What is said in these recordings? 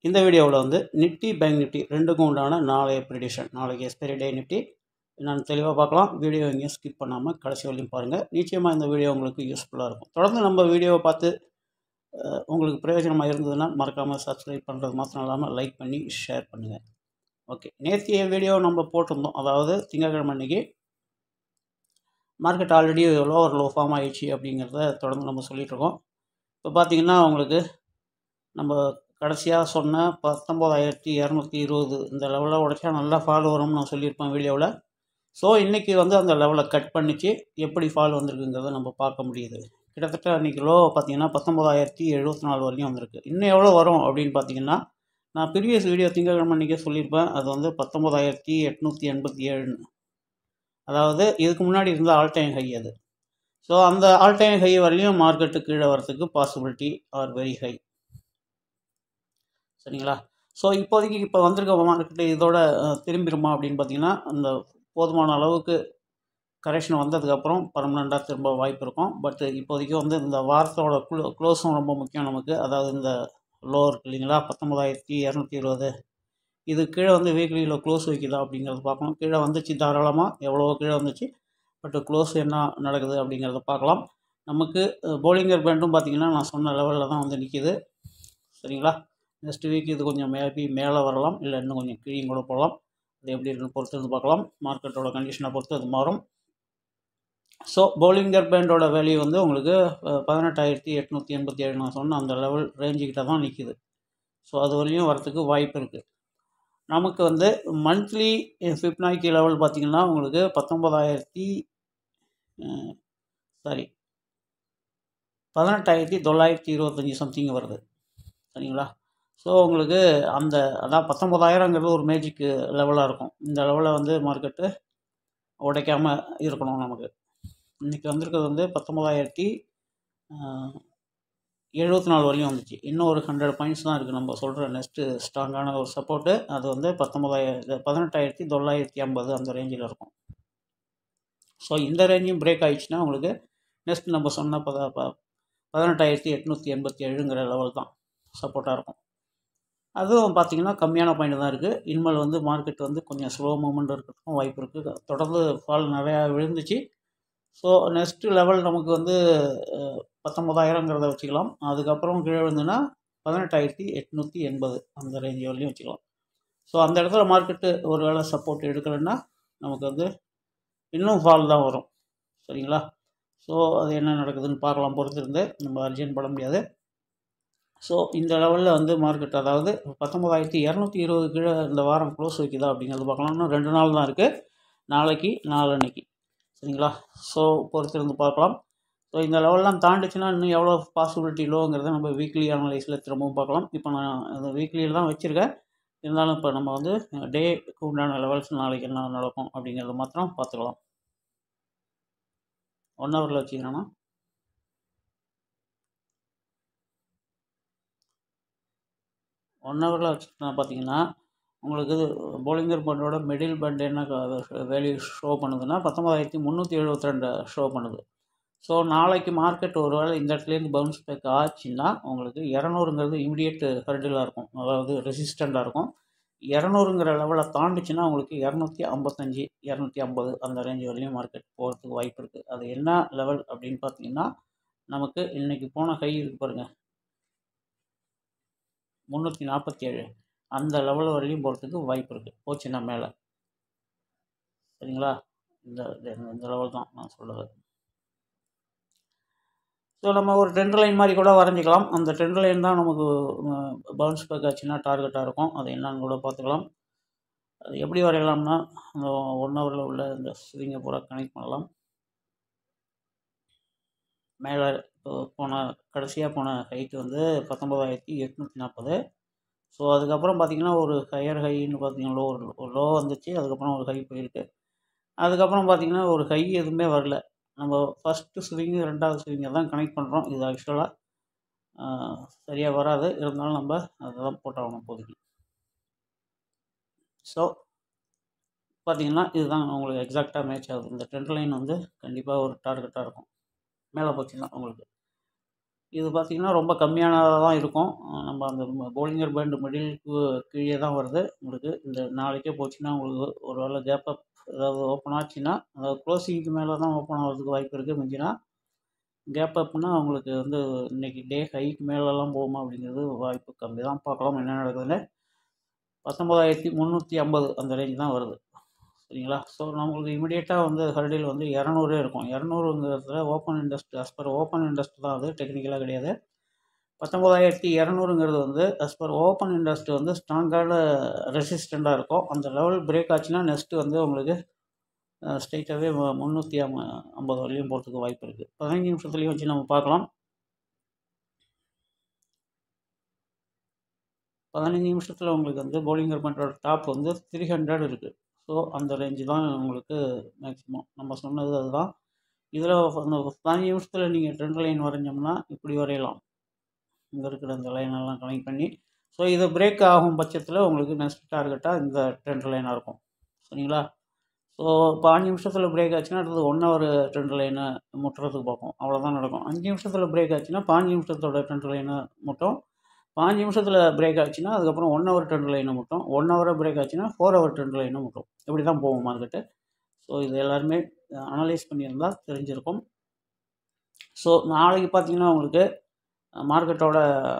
இந்த வீடியோவில் வந்து நிஃப்டி பேங்க் நிஃப்டி ரெண்டுக்கும் உண்டான நாளைய ப்ரிடிஷன் நாளைக்கு எக்ஸ்பைரி டே நிஃப்டி நான் தெளிவாக பார்க்கலாம் வீடியோ எங்கேயும் ஸ்கிப் பண்ணாமல் கடைசி வரையும் பாருங்கள் நிச்சயமாக இந்த வீடியோ உங்களுக்கு யூஸ்ஃபுல்லாக இருக்கும் தொடர்ந்து நம்ம வீடியோவை பார்த்து அஹ், உங்களுக்கு பிரயோஜனமாக இருந்ததுன்னா மறக்காமல் சப்ஸ்கிரைப் பண்ணுறது மாத்திரம் இல்லாமல் லைக் பண்ணி ஷேர் பண்ணுங்கள் ஓகே நேற்றைய வீடியோ நம்ம போட்டிருந்தோம் அதாவது திங்கட்கிழமை அன்னைக்கு market already lower low form ஆயிடுச்சு அப்படிங்கிறத தொடர்ந்து நம்ம சொல்லிட்டு இருக்கோம் இப்போ பார்த்தீங்கன்னா உங்களுக்கு நம்ம கடைசியாக சொன்ன பத்தொம்போதாயிரத்தி இரநூத்தி இருபது இந்த லெவலில் உடைச்சா நல்லா ஃபால் வரும்னு நான் சொல்லியிருப்பேன் வீடியோவில் ஸோ இன்றைக்கி வந்து அந்த லெவலை கட் பண்ணிச்சு எப்படி ஃபால் வந்திருக்குங்கிறத நம்ம பார்க்க முடியுது கிட்டத்தட்ட அன்றைக்கி லோ பார்த்தீங்கன்னா பத்தொம்போதாயிரத்தி எழுபத்தி நாலு வரையும் வந்திருக்கு இன்னும் எவ்வளோ வரும் அப்படின்னு பார்த்தீங்கன்னா நான் ப்ரீவியஸ் வீடியோ திங்கட்கிழமை அன்றைக்கே சொல்லியிருப்பேன் அது வந்து பத்தொம்போதாயிரத்தி எட்நூற்றி எண்பத்தி ஏழுன்னு அதாவது இதுக்கு முன்னாடி இருந்த ஆல் டைம் ஹை அது ஸோ அந்த ஆல் டைம் ஹை வரையும் மார்க்கெட்டு கீழே வரதுக்கு பாசிபிலிட்டி ஆர் வெரி ஹை சரிங்களா ஸோ இப்போதைக்கு இப்போ வந்திருக்க மார்க்கெட்டு இதோட அஹ், திரும்பிடுமா அப்படின்னு பார்த்தீங்கன்னா அந்த போதுமான அளவுக்கு கரெக்ஷன் வந்ததுக்கப்புறம் பர்மனெண்ட்டாக திரும்ப வாய்ப்பு இருக்கும் பட் இப்போதைக்கு வந்து இந்த வாரத்தோட க்ளோ க்ளோஸும் ரொம்ப முக்கியம் நமக்கு அதாவது இந்த லோ இருக்கு இல்லைங்களா பத்தொம்பதாயிரத்தி இரநூத்தி இருபது இது கீழே வந்து வீக்லியில் க்ளோஸ் வைக்குதா அப்படிங்கிறத பார்க்கணும் கீழே வந்துச்சு தாராளமாக எவ்வளவோ கீழே வந்துச்சு பட் க்ளோஸ் என்ன நடக்குது அப்படிங்கிறத பார்க்கலாம் நமக்கு போலிங்கர் பேண்டும் பார்த்தீங்கன்னா நான் சொன்ன லெவலில் தான் வந்து நிற்கிது சரிங்களா நெக்ஸ்ட் வீக் இது கொஞ்சம் மேபி மேலே வரலாம் இல்லை இன்னும் கொஞ்சம் கீழே கூட போகலாம் அது எப்படி இருக்குன்னு பொறுத்து இருந்து பார்க்கலாம் மார்க்கெட்டோட கண்டிஷனை பொறுத்து அது மாறும் ஸோ போலிங்கர் பேண்டோட வேல்யூ வந்து உங்களுக்கு அஹ், பதினெட்டாயிரத்தி எட்நூற்றி எண்பத்தி ஏழு நான் சொன்ன அந்த லெவல் ரேஞ்சுக்கிட்ட தான் நிற்கிது ஸோ அது வரையும் வரத்துக்கு வாய்ப்பு இருக்குது நமக்கு வந்து மந்த்லி ஃபிப்னாக்கி லெவல் பார்த்திங்கன்னா உங்களுக்கு பத்தொம்பதாயிரத்தி சாரி பதினெட்டாயிரத்தி தொள்ளாயிரத்தி இருபத்தஞ்சி சம்திங் வருது சரிங்களா ஸோ உங்களுக்கு அந்த அதான் பத்தொம்பதாயிரங்கிறது ஒரு மேஜிக் லெவலாக இருக்கும் இந்த லெவலில் வந்து மார்க்கெட்டு உடைக்காமல் இருக்கணும் நமக்கு இன்றைக்கி வந்திருக்கிறது வந்து பத்தொம்பதாயிரத்தி எழுபத்தி நாலு வரையும் வந்துச்சு இன்னும் ஒரு ஹண்ட்ரட் பாயிண்ட்ஸ் தான் இருக்குது நம்ம சொல்கிற நெக்ஸ்ட்டு ஸ்ட்ராங்கான ஒரு சப்போர்ட்டு அது வந்து பத்தொம்பதாயிரத்தி பதினெட்டாயிரத்தி தொள்ளாயிரத்தி ஐம்பது அந்த ரேஞ்சில் இருக்கும் ஸோ இந்த ரேஞ்சும் பிரேக் ஆயிடுச்சுன்னா உங்களுக்கு நெக்ஸ்ட் நம்ம சொன்ன பத ப பதினெட்டாயிரத்தி எட்நூற்றி எண்பத்தி ஏழுங்கிற லெவல் தான் சப்போர்ட்டாக இருக்கும் அதுவும் பார்த்தீங்கன்னா கம்மியான பாயிண்ட் தான் இருக்குது இனிமேல் வந்து மார்க்கெட் வந்து கொஞ்சம் ஸ்லோ மூமெண்ட் இருக்கிறதுக்கும் வாய்ப்பு இருக்குது தொடர்ந்து ஃபால் நிறையா விழுந்துச்சு ஸோ நெக்ஸ்ட் லெவல் நமக்கு வந்து அஹ், பத்தொம்பதாயிரங்கிறத வச்சுக்கலாம் அதுக்கப்புறம் கீழே விழுந்துன்னா பதினெட்டாயிரத்தி எட்நூற்றி எண்பது அந்த ரேஞ்ச் வரலையும் வச்சுக்கலாம் ஸோ அந்த இடத்துல மார்க்கெட்டு ஒரு வேளை சப்போர்ட் எடுக்கலைன்னா நமக்கு வந்து இன்னும் ஃபால் தான் வரும் சரிங்களா ஸோ அது என்ன நடக்குதுன்னு பார்க்கலாம் பொறுத்து இருந்து நம்ம அர்ஜென்ட் பண்ண முடியாது ஸோ இந்த லெவலில் வந்து மார்க்கெட் அதாவது பத்தொம்பதாயிரத்தி இரநூத்தி இருபது கீழே இந்த வாரம் க்ளோஸ் வைக்குதா அப்படிங்கிறது பார்க்கலாம் இன்னும் ரெண்டு நாள் தான் இருக்குது நாளைக்கு நாளன்னைக்கு சரிங்களா ஸோ பொறுத்து இருந்து பார்க்கலாம் ஸோ இந்த லெவல்லாம் தாண்டிச்சுன்னா இன்னும் எவ்வளோ பாசிபிலிட்டி லோங்கிறத நம்ம வீக்லி அனலைஸில் திரும்பவும் பார்க்கலாம் இப்போ நான் அந்த வீக்லியில் தான் வச்சுருக்கேன் இருந்தாலும் இப்போ நம்ம வந்து டேக்கு உண்டான லெவல்ஸ் நாளைக்கு என்ன நடக்கும் அப்படிங்கிறத மாத்திரம் பார்த்துக்கலாம் ஒன் ஹவரில் வச்சுக்கிறேன்னா ஒன் ஹவரில் வச்சுக்கிட்டா பார்த்தீங்கன்னா உங்களுக்கு போலிங்கர் பண்டோட மிடில் பண்ட் என்ன வேல்யூ ஷோ பண்ணுதுன்னா பத்தொம்பதாயிரத்தி முந்நூற்றி எழுபத்தி ரெண்டு ஷோ பண்ணுது ஸோ நாளைக்கு மார்க்கெட் ஒருவேளை இந்த இடத்துலேருந்து பவுன்ஸ் பேக் ஆச்சுன்னா உங்களுக்கு இரநூறுங்கிறது இமிடியேட் ஹர்டிலாக இருக்கும் அதாவது ரெசிஸ்டண்ட்டாக இருக்கும் இரநூறுங்கிற லெவலை தாண்டிச்சுன்னா உங்களுக்கு இரநூத்தி ஐம்பத்தஞ்சு இரநூத்தி ஐம்பது அந்த ரேஞ்ச் வரையும் மார்க்கெட் போகிறதுக்கு வாய்ப்பு இருக்குது அது என்ன லெவல் அப்படின்னு பார்த்தீங்கன்னா நமக்கு இன்றைக்கி போன கை இருக்கு பாருங்கள் முந்நூற்றி நாற்பத்தி ஏழு அந்த லெவல் வரையும் போகிறதுக்கு வாய்ப்பு இருக்குது போச்சுன்னா மேலே சரிங்களா இந்த இந்த- இந்த லெவல் தான் நான் சொல்கிறது ஸோ நம்ம ஒரு ட்ரெண்ட் லைன் மாதிரி கூட வரைஞ்சிக்கலாம் அந்த ட்ரெண்ட் லைன் தான் நமக்கு பவுன்ஸ் பேக் ஆச்சுன்னா டார்கெட்டாக இருக்கும் அது என்னன்னு கூட பார்த்துக்கலாம் அது எப்படி வரையலாம்னா அந்த ஒன் ஹவரில் உள்ள இந்த ஸ்விங்கை பூரா கனெக்ட் பண்ணலாம் மேலே இப்போ போன கடைசியாக போன ஹைட்டு வந்து பத்தொம்பதாயிரத்தி எட்நூற்றி நாற்பது ஸோ அதுக்கப்புறம் பார்த்தீங்கன்னா ஒரு ஹையர் ஹைன்னு பார்த்தீங்கன்னா லோ ஒரு லோ வந்துச்சு அதுக்கப்புறம் ஒரு ஹை போயிருக்கு அதுக்கப்புறம் பார்த்தீங்கன்னா ஒரு ஹை எதுவுமே வரல நம்ம ஃபஸ்ட்டு ஸ்விங்கு ரெண்டாவது ஸ்விங்கை தான் கனெக்ட் பண்ணுறோம் இது ஆக்சுவலாக சரியாக வராது இருந்தாலும் நம்ம அதை தான் போட்டாகணும் இப்போதைக்கு ஸோ பார்த்தீங்கன்னா இதுதான் உங்களுக்கு எக்ஸாக்டாக மேட்ச் ஆகுது இந்த ட்ரெண்ட் லைன் வந்து கண்டிப்பாக ஒரு டார்கெட்டாக இருக்கும் மேலே போச்சுன்னா உங்களுக்கு இது பார்த்திங்கன்னா ரொம்ப கம்மியானதாக தான் இருக்கும் நம்ம அந்த போலிங்கர் பேண்ட் மிடிலுக்கு கீழே தான் வருது உங்களுக்கு இந்த நாளைக்கே போச்சுன்னா உங்களுக்கு ஒரு வேளை கேப் அப் ஏதாவது ஓப்பன் ஆச்சுன்னா அதாவது க்ளோசிங்க்கு மேலே தான் ஓப்பன் ஆகிறதுக்கு வாய்ப்பு இருக்குது மிஞ்சினா கேப் அப்னா உங்களுக்கு வந்து இன்றைக்கி டே ஹைக்கு மேலெல்லாம் போகுமா அப்படிங்கிறது வாய்ப்பு கம்மி தான் பார்க்கலாம் என்ன நடக்குதுன்னு பத்தொம்பதாயிரத்தி முந்நூற்றி ஐம்பது அந்த ரேஞ்ச் தான் வருது சரிங்களா ஸோ நம்மளுக்கு இமிடியேட்டாக வந்து ஹர்டில் வந்து இரநூறே இருக்கும் இரநூறுங்கிறதுல open interest as per open interest தான் அது டெக்னிக்கலாக கிடையாது பத்தொம்பதாயிரத்தி இரநூறுங்கிறது வந்து அஸ் பர் ஓப்பன் இண்டஸ்ட் வந்து ஸ்ட்ராங்கான ரெசிஸ்டண்ட்டாக இருக்கும் அந்த லெவல் பிரேக் ஆச்சுன்னா நெக்ஸ்ட்டு வந்து உங்களுக்கு ஸ்ட்ரைட்டாகவே முந்நூற்றி ஐம்ப ஐம்பது வரையும் போகிறதுக்கு வாய்ப்பு இருக்குது பதினஞ்சு நிமிஷத்துலேயும் வச்சு நம்ம பார்க்கலாம் பதினஞ்சு நிமிஷத்தில் உங்களுக்கு வந்து பவுலிங்கர் பண்ணுற டாப் வந்து த்ரீ ஹண்ட்ரட் இருக்குது ஸோ அந்த ரேஞ்சு தான் உங்களுக்கு மேக்ஸிமம் நம்ம சொன்னது அதுதான் இதில் அந்த பதினஞ்சு நிமிஷத்தில் நீங்கள் ட்ரெண்ட் லைன் வரைஞ்சோம்னா இப்படி வரையலாம் இங்கே இருக்கிற அந்த லைனெல்லாம் கனெக்ட் பண்ணி ஸோ இது பிரேக் ஆகும் பட்சத்தில் உங்களுக்கு நெக்ஸ்ட் டார்கெட்டாக இந்த ட்ரெண்ட் லைனாக இருக்கும் சரிங்களா ஸோ பாஞ்சு நிமிஷத்தில் பிரேக் ஆச்சுன்னா அடுத்தது ஒன் ஹவர் ட்ரெண்ட் லைனை முட்டுறதுக்கு பார்ப்போம் அவ்வளோதான் நடக்கும் அஞ்சு நிமிஷத்தில் பிரேக் ஆச்சுன்னா பாஞ்சு நிமிஷத்தோட ட்ரெண்ட் லைனை மட்டும் பாஞ்சு நிமிஷத்தில் பிரேக் ஆச்சுன்னா அதுக்கப்புறம் ஒன் ஹவர் ட்ரெண்ட் லைனை மட்டும் ஒன் ஹவராக பிரேக் ஆச்சுன்னா ஃபோர் ஹவர் ட்ரெண்ட் லைனை மட்டும் இப்படி தான் போகும் மார்க்கெட்டு ஸோ இது எல்லாருமே அனலைஸ் பண்ணியிருந்தால் தெரிஞ்சிருக்கும் ஸோ நாளைக்கு பார்த்தீங்கன்னா உங்களுக்கு மார்க்கெட்டோட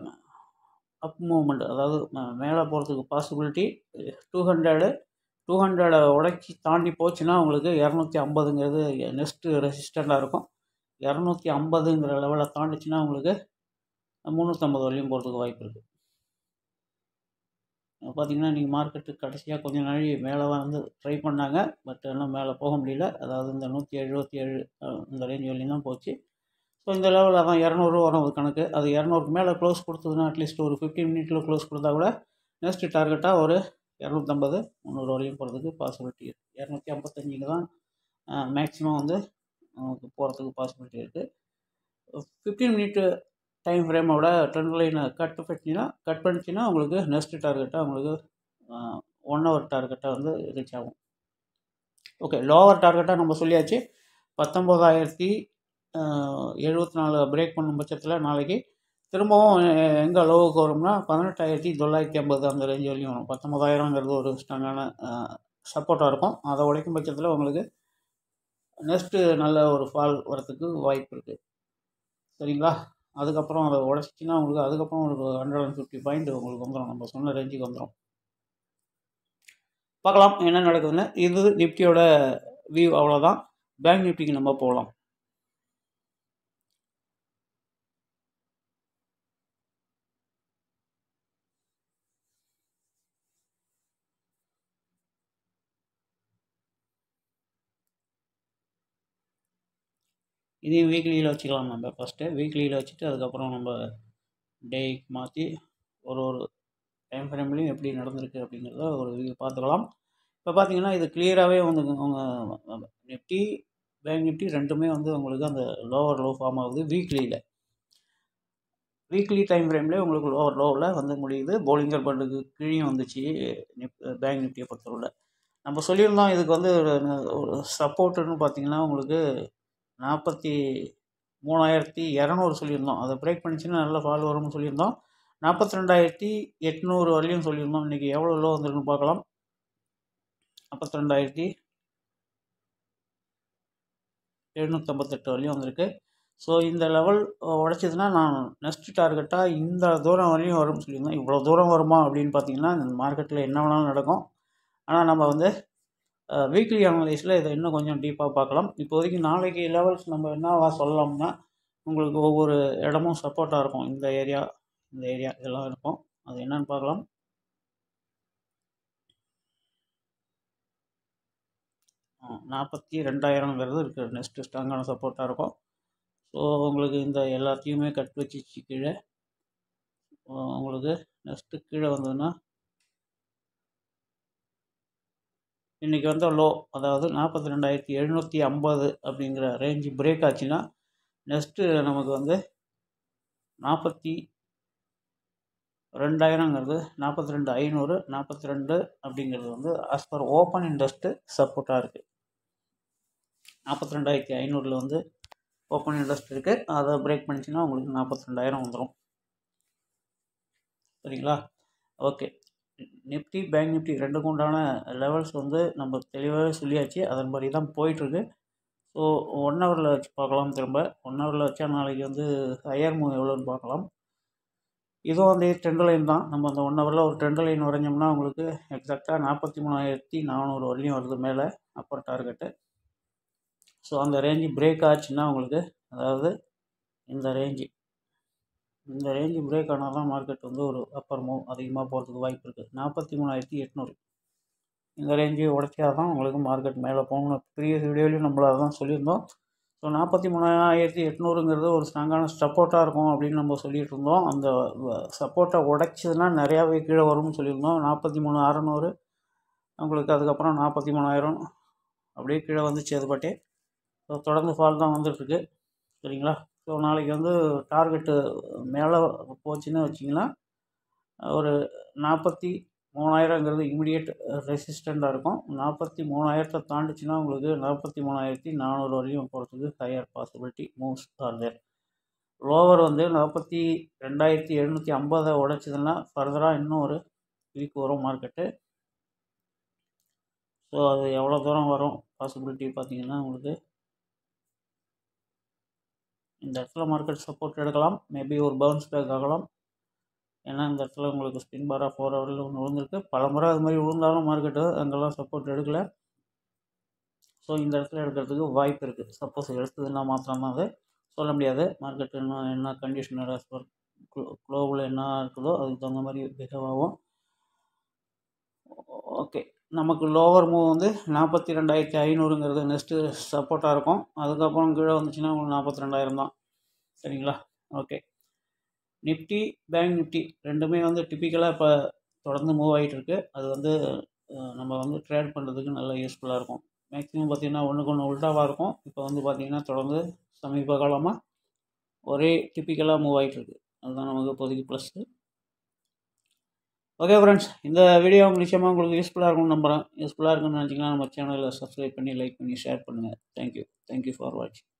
அப் மூவ்மெண்ட் அதாவது மேலே போகிறதுக்கு பாசிபிலிட்டி டூ ஹண்ட்ரடு டூ ஹண்ட்ரடை உடச்சி தாண்டி போச்சுன்னா உங்களுக்கு இரநூத்தி ஐம்பதுங்கிறது நெக்ஸ்ட்டு ரெசிஸ்டண்ட்டாக இருக்கும் இரநூத்தி ஐம்பதுங்கிற லெவலில் தாண்டிச்சுன்னா உங்களுக்கு முந்நூற்றம்பது வரையும் போகிறதுக்கு வாய்ப்பு இருக்குது பார்த்தீங்கன்னா நீங்கள் மார்க்கெட்டு கடைசியாக கொஞ்ச நாள் மேலே வந்து ட்ரை பண்ணாங்க பட் இன்னும் மேலே போக முடியல அதாவது இந்த நூற்றி எழுபத்தி ஏழு இந்த ரேஞ்ச் வரையும் தான் போச்சு ஸோ இந்த லெவலில் தான் இரநூறு வரும் ஒரு கணக்கு அது இரநூறுக்கு மேலே க்ளோஸ் கொடுத்ததுன்னா அட்லீஸ்ட் ஒரு ஃபிஃப்டீன் மினிட்ல க்ளோஸ் கொடுத்தா கூட நெக்ஸ்ட் டார்கெட்டாக ஒரு இரநூத்தம்பது முந்நூறு வரையும் போகிறதுக்கு பாசிபிலிட்டி இருக்குது இரநூத்தி ஐம்பத்தஞ்சுக்கு தான் மேக்ஸிமம் வந்து நமக்கு போகிறதுக்கு பாசிபிலிட்டி இருக்குது ஃபிஃப்டீன் மினிட்டு டைம் ஃப்ரேமோட ட்ரெண்ட் லைனை கட் பண்ணிச்சுன்னா கட் பண்ணிச்சுன்னா உங்களுக்கு நெக்ஸ்ட் டார்கெட்டாக உங்களுக்கு ஒன் ஹவர் டார்கெட்டாக வந்து ரீச் ஆகும் ஓகே லோவர் டார்கெட்டாக நம்ம சொல்லியாச்சு பத்தொம்போதாயிரத்தி எழுபத்தி நாலு பிரேக் பண்ணும் பட்சத்தில் நாளைக்கு திரும்பவும் எங்கே லோவுக்கு வரும்னா பதினெட்டாயிரத்தி தொள்ளாயிரத்தி ஐம்பது அந்த ரேஞ்ச் வரையும் வரும் பத்தொம்பதாயிரங்கிறது ஒரு ஸ்ட்ராங்கான சப்போர்ட்டாக இருக்கும் அதை உடைக்கும் பட்சத்தில் உங்களுக்கு நெக்ஸ்ட்டு நல்ல ஒரு ஃபால் வரத்துக்கு வாய்ப்பு இருக்குது சரிங்களா அதுக்கப்புறம் அதை உடச்சிச்சின்னா உங்களுக்கு அதுக்கப்புறம் ஒரு ஹண்ட்ரட் அண்ட் ஃபிஃப்டி பாயிண்ட் உங்களுக்கு வந்துடும் நம்ம சொன்ன ரேஞ்சுக்கு வந்துடும் பார்க்கலாம் என்ன நடக்குதுன்னு இது நிஃப்டியோட வியூ அவ்வளோதான் பேங்க் நிஃப்டிக்கு நம்ம போகலாம் இதையும் வீக்லியில் வச்சுக்கலாம் நம்ம ஃபஸ்ட்டு வீக்லியில் வச்சுட்டு அதுக்கப்புறம் நம்ம டேக்கு மாற்றி ஒரு ஒரு டைம் ஃப்ரேம்லேயும் எப்படி நடந்திருக்கு அப்படிங்கிறத ஒரு வியூ பார்த்துக்கலாம் இப்போ பார்த்தீங்கன்னா இது கிளியராகவே வந்து அவங்க நிஃப்டி பேங்க் நிஃப்டி ரெண்டுமே வந்து உங்களுக்கு அந்த லோவர் லோ ஃபார்ம் ஆகுது வீக்லியில் வீக்லி டைம் ஃப்ரேம்லேயே உங்களுக்கு லோவர் லோவில் வந்து முடியுது போலிங்கர் பண்டுக்கு கீழேயும் வந்துச்சு நிப் பேங்க் நிஃப்டியை பொறுத்தவரை நம்ம சொல்லியிருந்தோம் இதுக்கு வந்து ஒரு சப்போர்ட்டுன்னு பார்த்தீங்கன்னா உங்களுக்கு நாற்பத்தி மூணாயிரத்தி இரநூறு சொல்லியிருந்தோம் அதை பிரேக் பண்ணிச்சுன்னா நல்ல ஃபால் வரும்னு சொல்லியிருந்தோம் நாற்பத்தி ரெண்டாயிரத்தி எட்நூறு வரலையும் சொல்லியிருந்தோம் இன்றைக்கி எவ்வளோ லோ வந்திருக்குன்னு பார்க்கலாம் நாற்பத்தி ரெண்டாயிரத்தி எழுநூற்றம்பத்தெட்டு வரலையும் வந்திருக்கு ஸோ இந்த லெவல் உடச்சதுன்னா நான் நெக்ஸ்ட் டார்கெட்டாக இந்த தூரம் வரையும் வரும்னு சொல்லியிருந்தோம் இவ்வளோ தூரம் வருமா அப்படின்னு பார்த்தீங்கன்னா இந்த மார்க்கெட்டில் என்ன வேணாலும் நடக்கும் ஆனால் நம்ம வந்து வீக்லி அனலைஸில் இதை இன்னும் கொஞ்சம் டீப்பாக பார்க்கலாம் இப்போதைக்கு நாளைக்கு லெவல்ஸ் நம்ம என்னவா சொல்லலாம்னா உங்களுக்கு ஒவ்வொரு இடமும் சப்போர்ட்டாக இருக்கும் இந்த ஏரியா இந்த ஏரியா இதெல்லாம் இருக்கும் அது என்னன்னு பார்க்கலாம் நாற்பத்தி ரெண்டாயிரங்கிறது இருக்குது நெக்ஸ்ட்டு ஸ்ட்ராங்கான சப்போர்ட்டாக இருக்கும் ஸோ உங்களுக்கு இந்த எல்லாத்தையுமே கட் வச்சிச்சு கீழே உங்களுக்கு நெக்ஸ்ட்டு கீழே வந்ததுன்னா இன்றைக்கி வந்த லோ அதாவது நாற்பத்தி ரெண்டாயிரத்தி எழுநூற்றி ஐம்பது அப்படிங்கிற ரேஞ்சு பிரேக் ஆச்சுன்னா நெக்ஸ்ட்டு நமக்கு வந்து நாற்பத்தி ரெண்டாயிரங்கிறது நாற்பத்தி ரெண்டு ஐநூறு நாற்பத்தி ரெண்டு அப்படிங்கிறது வந்து ஆஸ் பர் ஓப்பன் இன்ட்ரெஸ்ட்டு சப்போர்ட்டாக இருக்குது நாற்பத்தி ரெண்டாயிரத்தி ஐநூறில் வந்து ஓப்பன் இன்ட்ரெஸ்ட் இருக்குது அதை பிரேக் பண்ணிச்சுன்னா உங்களுக்கு நாற்பத்தி ரெண்டாயிரம் வந்துடும் சரிங்களா ஓகே நிஃப்டி பேங்க் நிஃப்டி ரெண்டுக்கும் உண்டான லெவல்ஸ் வந்து நம்ம தெளிவாகவே சொல்லியாச்சு அதன்படி தான் போயிட்டுருக்கு ஸோ ஒன் ஹவரில் வச்சு பார்க்கலாம் திரும்ப ஒன் ஹவரில் வச்சா நாளைக்கு வந்து ஹையர் மூவ் எவ்வளோன்னு பார்க்கலாம் இதுவும் வந்து ட்ரெண்ட் லைன் தான் நம்ம அந்த ஒன் ஹவரில் ஒரு ட்ரெண்ட் லைன் வரைஞ்சோம்னா உங்களுக்கு எக்ஸாக்டாக நாற்பத்தி மூணாயிரத்தி நானூறு வரலையும் வருது மேலே அப்பர் டார்கெட்டு ஸோ அந்த ரேஞ்சு பிரேக் ஆச்சுன்னா உங்களுக்கு அதாவது இந்த ரேஞ்சு இந்த ரேஞ்சு பிரேக் ஆனால் தான் மார்க்கெட் வந்து ஒரு அப்பர் மூவ் அதிகமாக போகிறதுக்கு வாய்ப்பு இருக்குது நாற்பத்தி மூணாயிரத்தி எட்நூறு இந்த ரேஞ்சு உடச்சா தான் உங்களுக்கு மார்க்கெட் மேலே போகணும் ப்ரீவியஸ் வீடியோலையும் நம்மள அதான் சொல்லியிருந்தோம் ஸோ நாற்பத்தி மூணாயிரத்தி எட்நூறுங்கிறது ஒரு ஸ்ட்ராங்கான சப்போர்ட்டாக இருக்கும் அப்படின்னு நம்ம சொல்லிட்டு இருந்தோம் அந்த சப்போர்ட்டை உடைச்சதுன்னா நிறையாவே கீழே வரும்னு சொல்லியிருந்தோம் நாற்பத்தி மூணு அறநூறு உங்களுக்கு அதுக்கப்புறம் நாற்பத்தி மூணாயிரம் அப்படியே கீழே வந்துச்சு அது பாட்டே ஸோ தொடர்ந்து ஃபால் தான் வந்துட்டுருக்கு சரிங்களா ஸோ நாளைக்கு வந்து டார்கெட்டு மேலே போச்சுன்னு வச்சிங்கன்னா ஒரு நாற்பத்தி மூணாயிரங்கிறது இமிடியேட் ரெசிஸ்டண்ட்டாக இருக்கும் நாற்பத்தி மூணாயிரத்தை தாண்டிச்சுன்னா உங்களுக்கு நாற்பத்தி மூணாயிரத்தி நானூறு வரையும் போகிறதுக்கு higher possibility moves are there lower வந்து நாற்பத்தி ரெண்டாயிரத்தி எழுநூற்றி ஐம்பதை உடைச்சதுன்னா ஃபர்தராக இன்னும் ஒரு வீக் வரும் மார்க்கெட்டு ஸோ அது எவ்வளோ தூரம் வரும் பாசிபிலிட்டி பார்த்தீங்கன்னா உங்களுக்கு இந்த இடத்துல மார்க்கெட் சப்போர்ட் எடுக்கலாம் மேபி ஒரு பவுன்ஸ் பேக் ஆகலாம் ஏன்னா இந்த இடத்துல உங்களுக்கு ஸ்பின் பாராக ஃபோர் ஹவரில் ஒன்று விழுந்திருக்கு பல முறை அது மாதிரி விழுந்தாலும் மார்க்கெட்டு அங்கெல்லாம் சப்போர்ட் எடுக்கலை ஸோ இந்த இடத்துல எடுக்கிறதுக்கு வாய்ப்பு இருக்குது சப்போஸ் எடுத்ததுன்னா மாத்திரம் தான் அது சொல்ல முடியாது மார்க்கெட் இன்னும் என்ன கண்டிஷன் குளோபில் என்ன இருக்குதோ அதுக்கு தகுந்த மாதிரி பிஹேவ் ஆகும் ஓகே நமக்கு லோவர் மூவ் வந்து நாற்பத்தி ரெண்டாயிரத்தி ஐநூறுங்கிறது நெக்ஸ்ட்டு சப்போர்ட்டாக இருக்கும் அதுக்கப்புறம் கீழே வந்துச்சுன்னா உங்களுக்கு நாற்பத்தி ரெண்டாயிரம் தான் சரிங்களா ஓகே நிஃப்டி பேங்க் நிஃப்டி ரெண்டுமே வந்து டிப்பிக்கலாக இப்போ தொடர்ந்து மூவ் ஆகிட்டுருக்கு அது வந்து நம்ம வந்து ட்ரேட் பண்ணுறதுக்கு நல்லா யூஸ்ஃபுல்லாக இருக்கும் மேக்ஸிமம் பார்த்திங்கன்னா ஒன்றுக்கு ஒன்று உல்ட்டாவாக இருக்கும் இப்போ வந்து பார்த்திங்கன்னா தொடர்ந்து சமீப காலமாக ஒரே டிப்பிக்கலாக மூவ் ஆகிட்டுருக்கு அதுதான் நமக்கு இப்போதைக்கு ப்ளஸ்ஸு ஓகே ஃப்ரெண்ட்ஸ் இந்த வீடியோ நிச்சயமாக உங்களுக்கு யூஸ்ஃபுல்லாக இருக்கும்னு நம்புகிறேன் யூஸ்ஃபுல்லாக இருக்குன்னு நினச்சிங்கன்னா நம்ம சேனலில் சப்ஸ்கிரைப் பண்ணி லைக் பண்ணி ஷேர் பண்ணுங்கள் தேங்க்யூ தேங்க்யூ ஃபார் வாட்சிங்